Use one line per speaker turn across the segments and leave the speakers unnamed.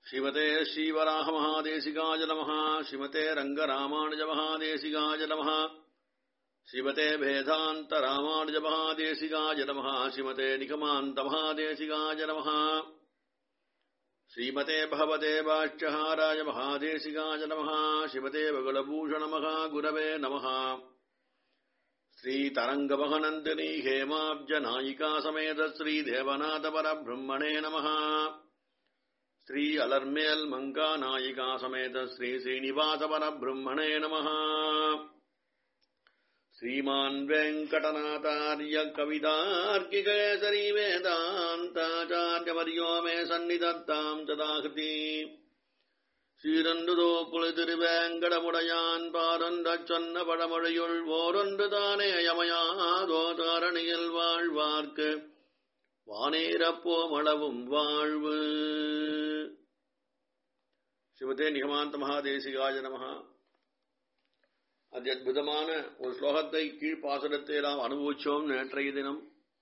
ஸ்ரீமதே ஸ்ரீவராக மகாதேசிகாய நமः ஸ்ரீமதே ரங்கராமானுஜ மகாதேசிகாய நமः ஸ்ரீமதே வேதாந்த ராமானுஜ மகாதேசிகாய நமः ஸ்ரீமதே நிகமாந்த மகாதேசிகாய நமः श्रीमते भगवते बाष्यहाराय महादेशिकाय नमः शिवते बगुलभूषणमः गुरवे नमः श्रीतरङ्गमहनन्दिनी हेमाब्जनायिका समेत श्रीदेवनाथपरब्रह्मणे नमः श्री अलर्मेल् मङ्कानायिका समेत श्रीश्रीनिवासपरब्रह्मणे नमः श्रीमान् वेङ्कटनाथार्य कवितार्किकेसरी वेदान्ताचार्यवर्यो मे सन्निधत्ताम् तदाहृति சீரன்றுதோ புலிதிருவேங்கடமுடையான் பாரொன்றச் சொன்ன பழமொழியுள் ஓரொன்று தானே யமயாதோ தாரணியில் வாழ்வார்க்கு வானேரப்போமளவும் வாழ்வு சிவதே நிகமாந்த மகாதேசிகாய நமகா அதி அற்புதமான ஒரு ஸ்லோகத்தை கீழ்ப்பாசுரத்தை நாம் அனுபவிச்சோம் நேற்றைய தினம்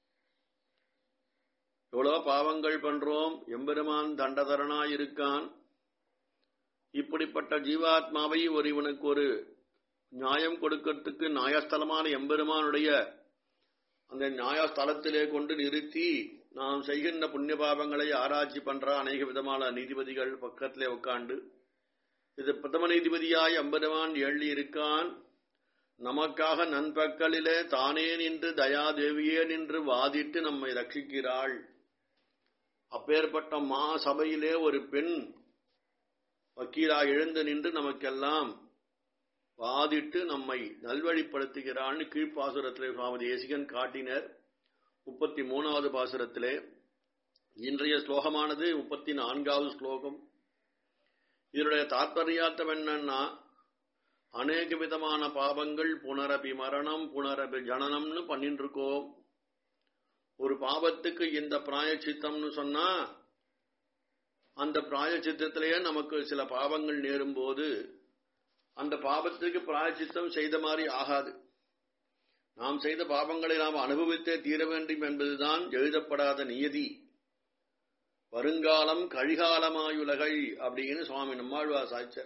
எவ்வளோ பாவங்கள் பண்றோம் எம்பெருமான் தண்டதரனாயிருக்கான் இப்படிப்பட்ட ஜீவாத்மாவை ஒரு இவனுக்கு ஒரு நியாயம் கொடுக்கறதுக்கு நியாயஸ்தலமான எம்பெருமானுடைய அந்த நியாயஸ்தலத்திலே கொண்டு நிறுத்தி நாம் செய்கின்ற புண்ணிய பாவங்களை ஆராய்ச்சி பண்ற அநேக விதமான நீதிபதிகள் பக்கத்திலே உட்காண்டு இது பிரதம நீதிபதியாய் அம்பெருமான் எள்ளி இருக்கான் நமக்காக நண்பக்கலிலே தானே நின்று தயாதேவியே நின்று வாதிட்டு நம்மை ரட்சிக்கிறாள் அப்பேற்பட்ட மா சபையிலே ஒரு பெண் வக்கீலா எழுந்து நின்று நமக்கெல்லாம் வாதிட்டு நம்மை நல்வழிப்படுத்துகிறான்னு கீழ்ப்பாசுரத்திலே சுவாமி தேசிகன் காட்டினர் முப்பத்தி மூணாவது பாசுரத்திலே இன்றைய ஸ்லோகமானது முப்பத்தி நான்காவது ஸ்லோகம் இதனுடைய தாற்பயார்த்தம் என்னன்னா அநேக விதமான பாவங்கள் புனரபி மரணம் புனரபி ஜனனம்னு பண்ணிட்டு இருக்கோம் ஒரு பாவத்துக்கு இந்த பிராயச்சித்தம்னு சொன்னா அந்த பிராயச்சித்தத்திலேயே நமக்கு சில பாவங்கள் நேரும் போது அந்த பாவத்துக்கு பிராயச்சித்தம் செய்த மாதிரி ஆகாது நாம் செய்த பாவங்களை நாம் அனுபவித்தே தீர வேண்டும் என்பதுதான் எழுதப்படாத நியதி வருங்காலம் கழிகாலமாயுலகை அப்படின்னு சுவாமி நம்மாழ்வா சாய்ச்சர்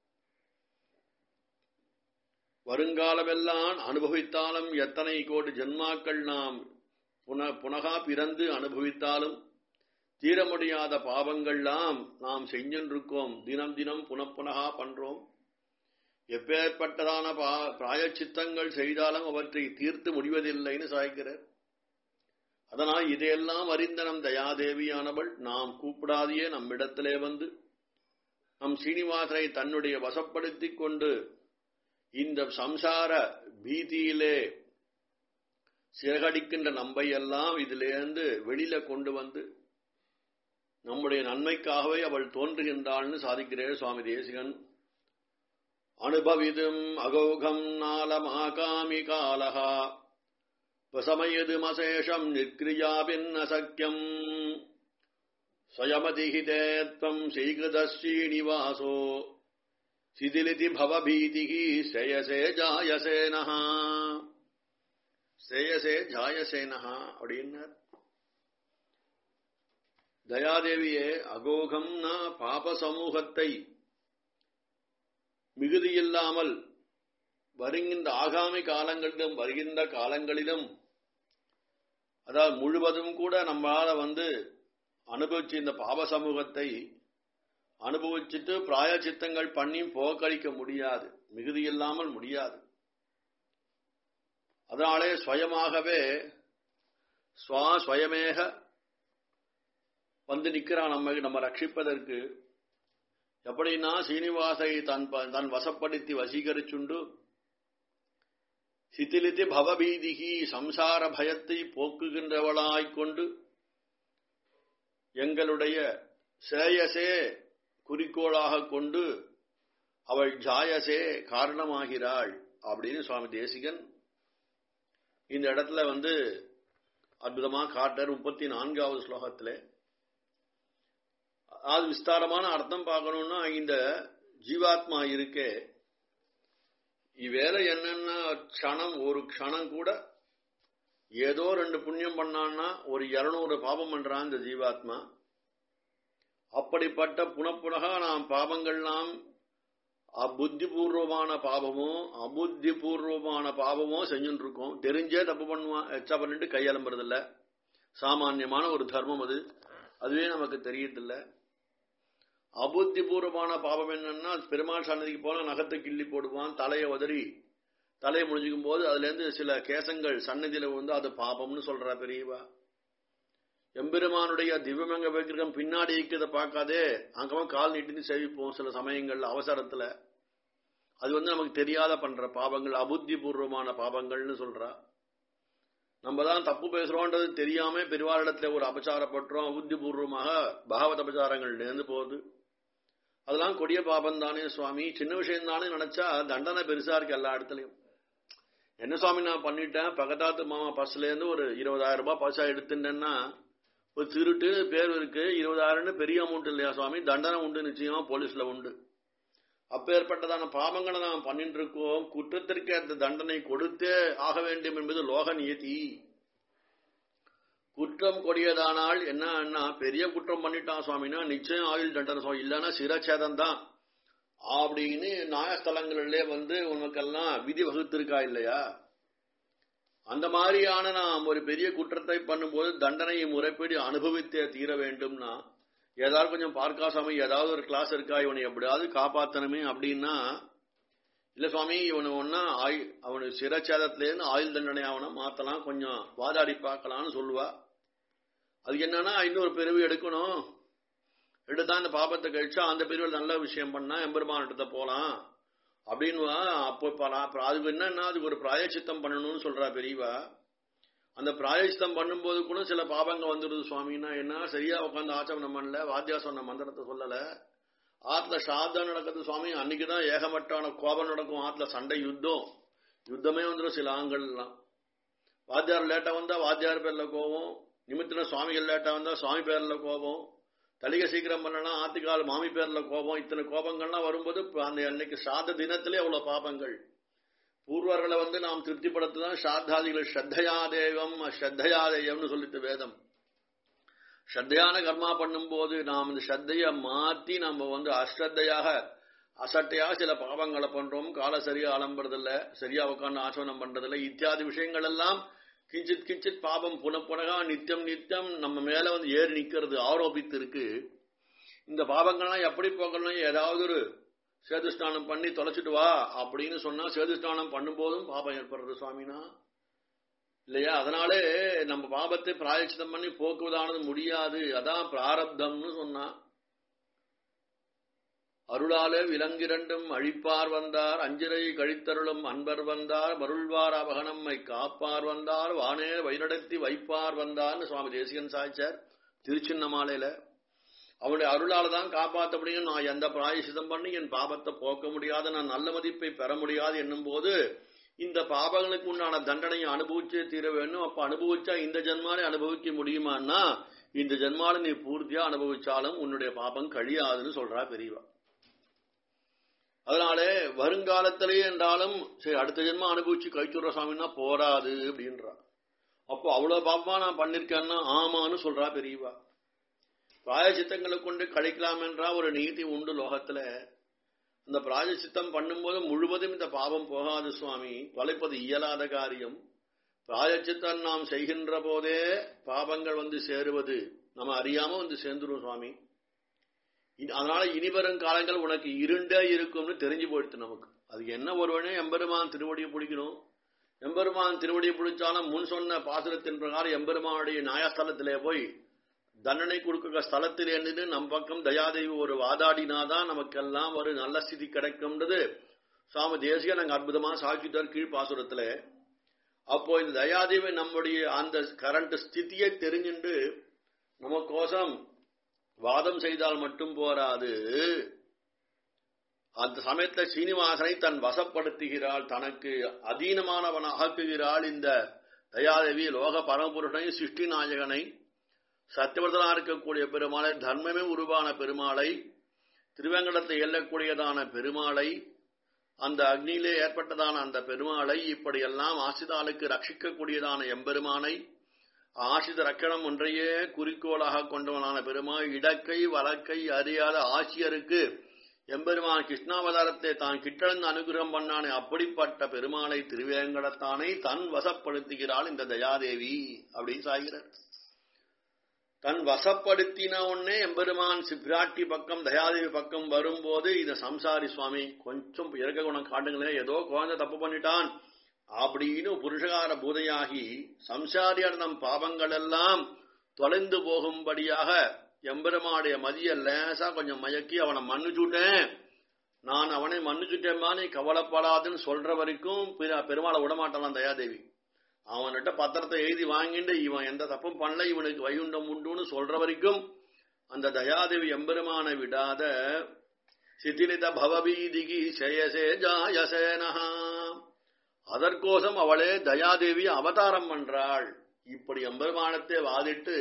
வருங்காலமெல்லாம் அனுபவித்தாலும் எத்தனை கோடி ஜென்மாக்கள் நாம் புன புனகா பிறந்து அனுபவித்தாலும் தீர முடியாத பாவங்கள்லாம் நாம் செஞ்சின்றிருக்கோம் தினம் தினம் புனப்புனகா பண்றோம் எப்பேற்பட்டதான பா பிராயச்சித்தங்கள் செய்தாலும் அவற்றை தீர்த்து முடிவதில்லைன்னு சாய்க்கிறார் அதனால் இதையெல்லாம் அறிந்த நம் தயாதேவியானவள் நாம் கூப்பிடாதையே நம்மிடத்திலே வந்து நம் சீனிவாசனை தன்னுடைய வசப்படுத்திக் கொண்டு இந்த சம்சார பீதியிலே சிறகடிக்கின்ற நம்பை எல்லாம் இதிலிருந்து வெளியில கொண்டு வந்து நம்முடைய நன்மைக்காகவே அவள் தோன்றுகின்றாள்னு சாதிக்கிறேன் சுவாமி தேசிகன் அனுபவிதும் அகௌகம் நாலமாகாமி காலகா வசமயதுமசேஷம் நிற்கிரியாபின்ன சக்கியம் ஸ்வயமதிஹிதே त्वम् श्रीकृतश्रीनिवासो சிதிலிதி பவபீதிகி ஸ்ரேயசே ஜாயசேனஹா ஸ்ரேயசே ஜாயசேனஹா அப்படின்னார் தயாதேவியே அகோகம்னா பாப சமூகத்தை மிகுதியில்லாமல் வருகின்ற ஆகாமி காலங்களிலும் வருகின்ற காலங்களிலும் அதாவது முழுவதும் கூட நம்மளால வந்து அனுபவிச்சு இந்த பாவ சமூகத்தை அனுபவிச்சுட்டு பிராயச்சித்தங்கள் பண்ணி போக்கடிக்க முடியாது மிகுதி இல்லாமல் முடியாது அதனாலே ஸ்வயமாகவே ஸ்வா ஸ்வயமேக வந்து நிற்கிறான் நம்ம நம்ம ரட்சிப்பதற்கு எப்படின்னா சீனிவாசை தன் தன் வசப்படுத்தி வசீகரிச்சுண்டு சித்திலித்தி பவபீதிகி சம்சார பயத்தை போக்குகின்றவளாய்க் கொண்டு எங்களுடைய சேயசே குறிக்கோளாக கொண்டு அவள் ஜாயசே காரணமாகிறாள் அப்படின்னு சுவாமி தேசிகன் இந்த இடத்துல வந்து அற்புதமா காட்டர் முப்பத்தி நான்காவது ஸ்லோகத்துல அது விஸ்தாரமான அர்த்தம் பார்க்கணும்னா இந்த ஜீவாத்மா இருக்கே இவ்வேலை என்னன்னா க்ஷணம் ஒரு க்ஷணம் கூட ஏதோ ரெண்டு புண்ணியம் பண்ணான்னா ஒரு இருநூறு பாபம் பண்றான் இந்த ஜீவாத்மா அப்படிப்பட்ட புனப்புனகா நாம் பாவங்கள் நாம் அபுத்திபூர்வமான பாவமோ அபுத்திபூர்வமான பாவமோ செஞ்சுட்டு இருக்கோம் தெரிஞ்சே தப்பு பண்ணுவான் எச்சா பண்ணிட்டு கையலம்புறது இல்ல சாமான்யமான ஒரு தர்மம் அது அதுவே நமக்கு தெரியறதில்ல அபுத்திபூர்வமான பாவம் என்னன்னா பெருமாள் சன்னதிக்கு போனா நகத்தை கிள்ளி போடுவான் தலையை உதறி தலையை முடிஞ்சுக்கும் போது அதுல இருந்து சில கேசங்கள் சன்னதியில வந்து அது பாபம்னு சொல்றா பெரியவா எம்பெருமானுடைய திவ்யமங்க விக்கிரகம் பின்னாடி இருக்கிறத பார்க்காதே அங்கவன் கால் நீட்டின்னு சேவிப்போம் சில சமயங்கள்ல அவசரத்துல அது வந்து நமக்கு தெரியாத பண்ற பாவங்கள் அபுத்தி பூர்வமான பாவங்கள்னு சொல்றா நம்ம தான் தப்பு பேசுறோன்றது தெரியாம பெருவாரிடத்துல ஒரு அபச்சாரப்பட்டுறோம் அபுத்தி பூர்வமாக பாகவத அபச்சாரங்கள் நேர்ந்து போகுது அதெல்லாம் கொடிய பாபம் தானே சுவாமி சின்ன விஷயம் தானே நினைச்சா தண்டனை பெருசா இருக்கு எல்லா இடத்துலயும் என்ன சுவாமி நான் பண்ணிட்டேன் பக்கத்தாத்து மாமா பஸ்ல இருந்து ஒரு இருபதாயிரம் ரூபாய் பைசா எடுத்துட்டேன்னா ஒரு திருட்டு பேர் இருக்கு இருபதாயிரம்னு பெரிய அமௌண்ட் இல்லையா சுவாமி தண்டனை உண்டு நிச்சயமா போலீஸ்ல உண்டு அப்பேற்பட்டதான பாவங்களை நாம் பண்ணிட்டு இருக்கோம் குற்றத்திற்கு அந்த தண்டனை கொடுத்தே ஆக வேண்டும் என்பது லோக நியதி குற்றம் கொடியதானால் என்ன பெரிய குற்றம் பண்ணிட்டான் சுவாமினா நிச்சயம் ஆயுள் தண்டனை சுவாமி இல்லைன்னா சிரச்சேதம் தான் அப்படின்னு நியாயஸ்தலங்களிலே வந்து உனக்கெல்லாம் விதி வகுத்திருக்கா இல்லையா அந்த மாதிரியான நாம் ஒரு பெரிய குற்றத்தை பண்ணும்போது தண்டனையை முறைப்படி அனுபவித்தே தீர வேண்டும்னா ஏதாவது கொஞ்சம் பார்க்காசாமி ஏதாவது ஒரு கிளாஸ் இருக்கா இவனை எப்படியாவது காப்பாத்தணுமே அப்படின்னா இல்ல சுவாமி இவனு ஒன்னா ஆயு அவனுக்கு சிரச்சேதத்திலேருந்து ஆயுள் தண்டனை அவனை மாத்தலாம் கொஞ்சம் வாதாடி பார்க்கலாம்னு சொல்லுவா அதுக்கு என்னன்னா இன்னொரு பிரிவு எடுக்கணும் எடுத்தா இந்த பாபத்தை கழிச்சா அந்த பிரிவில் நல்ல விஷயம் பண்ணா எம்பெருமானிட்ட போலாம் அப்படின்வா அப்போ அதுக்கு என்னன்னா அதுக்கு ஒரு பிராயச்சித்தம் பண்ணணும்னு சொல்றா பெரியவா அந்த பிராயச்சித்தம் பண்ணும்போது கூட சில பாபங்க வந்துடுது சுவாமின்னா என்ன சரியா உட்காந்து ஆச்சமனம் பண்ணல வாத்தியா சொன்ன மந்திரத்தை சொல்லல ஆத்துல சாதம் நடக்குது சுவாமி அன்னைக்குதான் ஏகமட்டான கோபம் நடக்கும் ஆத்துல சண்டை யுத்தம் யுத்தமே வந்துடும் சில ஆண்கள்லாம் வாத்தியார் லேட்டா வந்தா வாத்தியார் பேர்ல கோபம் நிமித்தின சுவாமிகள் லேட்டா வந்தா சுவாமி பேர்ல கோபம் தலிகை சீக்கிரம் பண்ணலாம் ஆத்துக்கால் மாமி பேர்ல கோபம் இத்தனை கோபங்கள்லாம் வரும்போது அந்த அன்னைக்கு சாத தினத்திலே அவ்வளவு பாபங்கள் பூர்வர்களை வந்து நாம் திருப்திப்படுத்ததான் ஸ்ராத்தாதிகள் ஸ்ரத்தையாதேவம் ஸ்ரத்தையாதேயம்னு சொல்லிட்டு வேதம் ஸ்ரத்தையான கர்மா பண்ணும்போது நாம் இந்த ஸ்ரத்தைய மாத்தி நம்ம வந்து அஸ்ரத்தையாக அசட்டையாக சில பாவங்களை பண்றோம் காலை சரியா அலம்புறதில்ல சரியா உட்காந்து ஆசனம் பண்றதில்ல இத்தியாதி விஷயங்கள் எல்லாம் கிஞ்சித் கிஞ்சித் பாபம் புனப்புனகா நித்தியம் நித்தியம் நம்ம மேல வந்து ஏறி நிக்கிறது ஆரோபித்து இருக்கு இந்த பாவங்கள்லாம் எப்படி போகணும் ஏதாவது ஒரு சேதுஸ்நானம் பண்ணி தொலைச்சிட்டு வா அப்படின்னு சொன்னா சேதுஸ்நானம் பண்ணும்போதும் பாபம் ஏற்படுறது சுவாமினா இல்லையா அதனாலே நம்ம பாபத்தை பிராயச்சிதம் பண்ணி போக்குவதானது முடியாது அதான் பிராரப்தம்னு சொன்னா அருளாலே விலங்கிரண்டும் அழிப்பார் வந்தார் அஞ்சிரை கழித்தருளும் அன்பர் வந்தார் மருள்வார் அபகனம்மை காப்பார் வந்தார் வானே வழிநடத்தி வைப்பார் வந்தார்னு சுவாமி தேசிகன் சாய்ச்சார் திருச்சின்னமாலையில அவனுடைய அருளால தான் காப்பாற்ற முடியும் நான் எந்த பிராயசிதம் பண்ணி என் பாபத்தை போக்க முடியாது நான் நல்ல மதிப்பை பெற முடியாது என்னும் போது இந்த பாபங்களுக்கு உண்டான தண்டனையை அனுபவிச்சே தீர வேண்டும் அப்ப அனுபவிச்சா இந்த ஜென்மாலை அனுபவிக்க முடியுமான்னா இந்த ஜென்மாலை நீ பூர்த்தியா அனுபவிச்சாலும் உன்னுடைய பாபம் கழியாதுன்னு சொல்றா பெரியவா அதனாலே வருங்காலத்திலேயே என்றாலும் சரி அடுத்த ஜென்மம் அனுபவிச்சு கழிச்சுடுற சாமின்னா போராது அப்படின்றா அப்போ அவ்வளவு பாப்பா நான் பண்ணிருக்கேன்னா ஆமான்னு சொல்றா பெரியவா பிராயச்சித்தங்களை கொண்டு கழிக்கலாம் என்றா ஒரு நீதி உண்டு லோகத்துல அந்த பிராயச்சித்தம் பண்ணும்போது முழுவதும் இந்த பாவம் போகாது சுவாமி தொலைப்பது இயலாத காரியம் பிராயச்சித்தம் நாம் செய்கின்ற போதே பாவங்கள் வந்து சேருவது நம்ம அறியாம வந்து சேர்ந்துரும் சுவாமி அதனால இனிவரும் காலங்கள் உனக்கு இருண்டே இருக்கும்னு தெரிஞ்சு போயிடுது நமக்கு அதுக்கு என்ன ஒருவனே எம்பெருமான் திருவடியை பிடிக்கணும் எம்பெருமான் திருவடியை பிடிச்சாலும் முன் சொன்ன பாசுரத்தின் பிரகாரம் எம்பெருமானுடைய நியாயஸ்தலத்திலே போய் தண்டனை கொடுக்க ஸ்தலத்தில் இருந்துட்டு நம் பக்கம் தயாதேவி ஒரு வாதாடினாதான் நமக்கெல்லாம் ஒரு நல்ல ஸ்திதி கிடைக்கும்ன்றது சுவாமி தேசிய நாங்க அற்புதமா சாட்சித்தார் கீழ் பாசுரத்துல அப்போ இந்த தயாதேவி நம்முடைய அந்த கரண்ட் ஸ்திதியை தெரிஞ்சுண்டு நமக்கோசம் வாதம் செய்தால் மட்டும் போராது அந்த சமயத்துல சீனிவாசனை தன் வசப்படுத்துகிறாள் தனக்கு அதீனமானவன் ஆக்குகிறாள் இந்த தயாதேவி லோக பரமபுருஷனை சிருஷ்டி நாயகனை சத்தியவர்தனா இருக்கக்கூடிய பெருமாளை தர்மமே உருவான பெருமாளை திருவேங்கடத்தை எல்லக்கூடியதான பெருமாளை அந்த அக்னியிலே ஏற்பட்டதான அந்த பெருமாளை இப்படியெல்லாம் ஆசிதாளுக்கு ரட்சிக்கக்கூடியதான எம்பெருமானை ஆசித ரக்கணம் ஒன்றையே குறிக்கோளாக கொண்டவனான பெருமாள் இடக்கை வழக்கை அறியாத ஆசியருக்கு எம்பெருமான் கிருஷ்ணாவதாரத்தை தான் கிட்டழந்து அனுகிரகம் பண்ணானே அப்படிப்பட்ட பெருமாளை திருவேங்கடத்தானை தன் வசப்படுத்துகிறாள் இந்த தயாதேவி அப்படின்னு சாகிறார் தன் வசப்படுத்தின உடனே எம்பெருமான் பிராட்டி பக்கம் தயாதேவி பக்கம் வரும்போது இந்த சம்சாரி சுவாமி கொஞ்சம் இறக்க குணம் காட்டுங்களேன் ஏதோ குழந்தை தப்பு பண்ணிட்டான் அப்படின்னு புருஷகார பூதையாகி சம்சாரியார் நம் பாவங்கள் எல்லாம் தொலைந்து போகும்படியாக எம்பெருமாடைய மதிய லேசா கொஞ்சம் மயக்கி அவனை மன்னிச்சுட்டேன் நான் அவனை மன்னிச்சுட்டேன்மா நீ கவலைப்படாதுன்னு சொல்ற வரைக்கும் பெருமாளை விடமாட்டான் தயாதேவி அவன்கிட்ட பத்திரத்தை எழுதி வாங்கிட்டு இவன் எந்த தப்பும் பண்ணல இவனுக்கு வைகுண்டம் உண்டுன்னு சொல்ற வரைக்கும் அந்த தயாதேவி எம்பெருமான விடாத சித்திலித பவபீதிகி சேயசே ஜாயசேனஹா அதற்கோசம் அவளே தயாதேவி அவதாரம் பண்றாள் இப்படி எம்பெருமானத்தை வாதிட்டு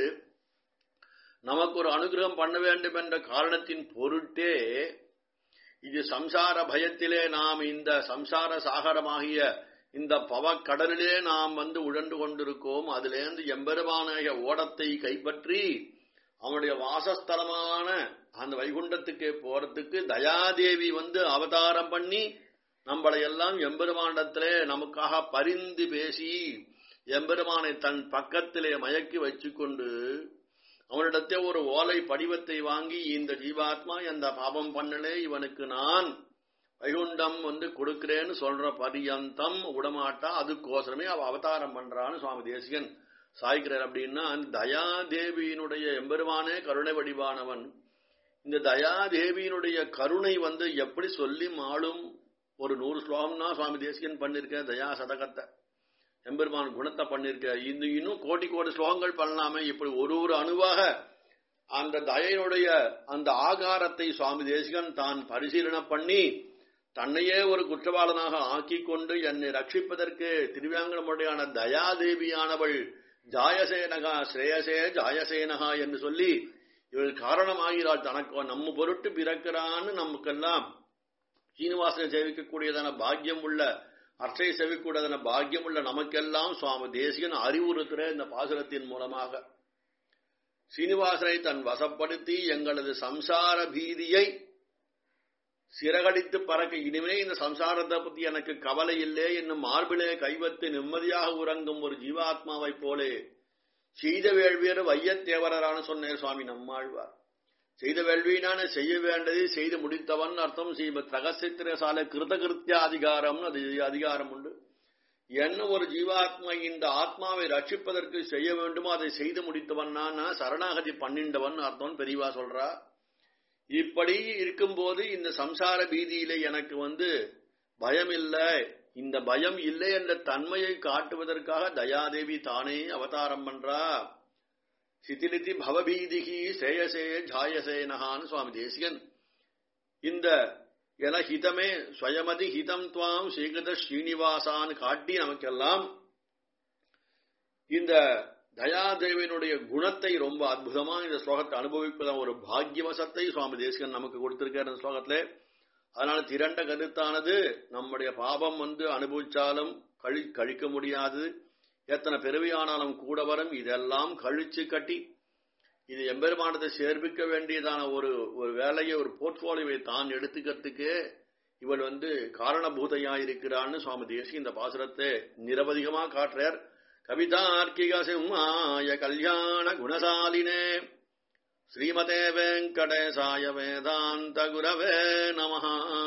நமக்கு ஒரு அனுகிரகம் பண்ண வேண்டும் என்ற காரணத்தின் பொருட்டே இது சம்சார பயத்திலே நாம் இந்த சம்சார சாகரமாகிய இந்த பவக்கடலிலே நாம் வந்து உழண்டு கொண்டிருக்கோம் அதிலேருந்து எம்பெருமானாய ஓடத்தை கைப்பற்றி அவனுடைய வாசஸ்தலமான அந்த வைகுண்டத்துக்கே போறதுக்கு தயாதேவி வந்து அவதாரம் பண்ணி நம்மளை எல்லாம் எம்பெருமானிடத்திலே நமக்காக பரிந்து பேசி எம்பெருமானை தன் பக்கத்திலே மயக்கி வச்சுக்கொண்டு அவனிடத்தே ஒரு ஓலை படிவத்தை வாங்கி இந்த ஜீவாத்மா எந்த பாபம் பண்ணலே இவனுக்கு நான் வைகுண்டம் வந்து கொடுக்கிறேன்னு சொல்ற பரியந்தம் விடமாட்டா அதுக்கோசரமே அவ அவதாரம் பண்றான்னு சுவாமி தேசிகன் சாய்க்கிறார் அப்படின்னா அந்த தயாதேவியினுடைய எம்பெருமானே கருணை வடிவானவன் இந்த தயாதேவியினுடைய கருணை வந்து எப்படி சொல்லி மாளும் ஒரு நூறு ஸ்லோகம்னா சுவாமி தேசிகன் பண்ணிருக்க தயா சதகத்தை எம்பெருமான் குணத்தை பண்ணிருக்க இந்த இன்னும் கோடி கோடி ஸ்லோகங்கள் பண்ணலாமே இப்படி ஒரு ஒரு அணுவாக அந்த தயனுடைய அந்த ஆகாரத்தை சுவாமி தேசிகன் தான் பரிசீலனை பண்ணி தன்னையே ஒரு குற்றவாளனாக ஆக்கி கொண்டு என்னை ரட்சிப்பதற்கு திருவியாங்கனமுடையான தயாதேவியானவள் ஜாயசேனகா ஸ்ரேயசே ஜாயசேனகா என்று சொல்லி இவள் காரணமாகிறாள் தனக்கு நம்ம பொருட்டு பிறக்கிறான்னு நமக்கெல்லாம் சீனிவாசனை சேவிக்கக்கூடியதான பாக்கியம் உள்ள அர்ச்சை செவிக்கூடாதான பாக்கியம் உள்ள நமக்கெல்லாம் சுவாமி தேசிகன் அறிவுறுத்துற இந்த பாசுரத்தின் மூலமாக சீனிவாசனை தன் வசப்படுத்தி எங்களது சம்சார பீதியை சிறகடித்து பறக்க இனிமே இந்த சம்சாரத்தை பத்தி எனக்கு கவலை இல்லை என்னும் மார்பிலே கைவத்து நிம்மதியாக உறங்கும் ஒரு ஜீவாத்மாவை போலே செய்த வேள்வியர் வையத்தேவரரான சொன்னேன் சுவாமி நம்மாழ்வார் செய்த வேள்வினான செய்ய வேண்டதை செய்து முடித்தவன் அர்த்தம் ஸ்ரீமத் ரகசித்திரசால கிருதகிருத்திய அதிகாரம்னு அது அதிகாரம் உண்டு என்ன ஒரு ஜீவாத்மா இந்த ஆத்மாவை ரட்சிப்பதற்கு செய்ய வேண்டுமோ அதை செய்து முடித்தவன் நான் சரணாகதி பண்ணிண்டவன் அர்த்தம் பெரியவா சொல்றா இப்படி இருக்கும்போது இந்த சம்சார பீதியிலே எனக்கு வந்து பயம் இல்லை இந்த பயம் இல்லை என்ற தன்மையை காட்டுவதற்காக தயாதேவி தானே அவதாரம் பண்றா சிதிலிதி பவபீதிகி சேயசே ஜாயசேனஹான்னு சுவாமி தேசிகன் இந்த என ஹிதமே ஸ்வயமதி ஹிதம் துவாம் ஸ்ரீகிருத ஸ்ரீனிவாசான்னு காட்டி நமக்கெல்லாம் இந்த தயாதேவியினுடைய குணத்தை ரொம்ப அற்புதமா இந்த ஸ்லோகத்தை அனுபவிப்பதான ஒரு பாக்கியவசத்தை சுவாமி தேசிகன் நமக்கு கொடுத்திருக்கார் இந்த ஸ்லோகத்திலே அதனால திரண்ட கருத்தானது நம்முடைய பாபம் வந்து அனுபவிச்சாலும் கழி கழிக்க முடியாது எத்தனை பெருமையானாலும் கூட வரும் இதெல்லாம் கழிச்சு கட்டி இது எம்பெருமானத்தை சேர்ப்பிக்க வேண்டியதான ஒரு ஒரு வேலையை ஒரு போர்ட்போலியோவை தான் எடுத்துக்கிறதுக்கு இவள் வந்து காரணபூதையா இருக்கிறான்னு சுவாமி தேசி இந்த பாசுரத்தை நிரவதிகமா காட்டுறார் கவிதார்க்கிக சிம்மாய கல்யாண குணசாலினே ஸ்ரீமதே வெங்கடேசாய வேதாந்த குரவே நமஹா